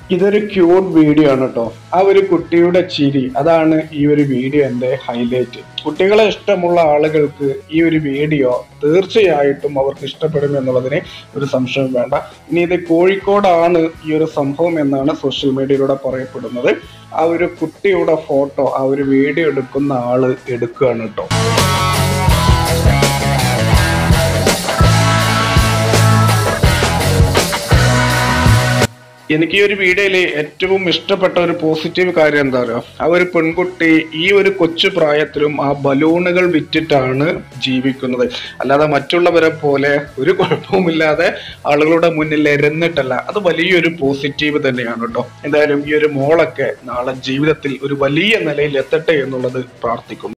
ഇതൊരു cute video ആണ് കേട്ടോ ആ ഒരു കുട്ടിയുടെ ചിരി അതാണ് ഈ ഒരു വീഡിയോ എൻ്റെ ഹൈലൈറ്റ് കുട്ടികളെ ഇഷ്ടമുള്ള ആളുകൾക്ക് ഈ ഒരു വീഡിയോ തീർച്ചയായിട്ടും അവർക്ക് ഇഷ്ടപ്പെടും എന്നുള്ളതിന് ഒരു സംശയം വേണ്ട ഇനി ഇത് കോഴിക്കോടാണ് ഈ ഒരു സംഭവം എന്നാണ് സോഷ്യൽ മീഡിയയിലൂടെ പറയപ്പെടുന്നത് ആ ഒരു കുട്ടിയുടെ ഫോട്ടോ ആ ഒരു വീഡിയോ എടുക്കുന്ന ആള് എടുക്കുകയാണ് കേട്ടോ എനിക്ക് ഈ ഒരു വീഡിയോയില് ഏറ്റവും ഇഷ്ടപ്പെട്ട ഒരു പോസിറ്റീവ് കാര്യം എന്താ പറയുക ആ ഒരു പെൺകുട്ടി ഈ ഒരു കൊച്ചു പ്രായത്തിലും ആ ബലൂണുകൾ വിറ്റിട്ടാണ് ജീവിക്കുന്നത് അല്ലാതെ മറ്റുള്ളവരെ പോലെ ഒരു കുഴപ്പവുമില്ലാതെ ആളുകളുടെ മുന്നിൽ എരന്നിട്ടല്ല അത് വലിയൊരു പോസിറ്റീവ് തന്നെയാണ് കേട്ടോ എന്തായാലും ഈ ഒരു മോളൊക്കെ നാളെ ജീവിതത്തിൽ ഒരു വലിയ നിലയിൽ എത്തട്ടെ എന്നുള്ളത് പ്രാർത്ഥിക്കുന്നു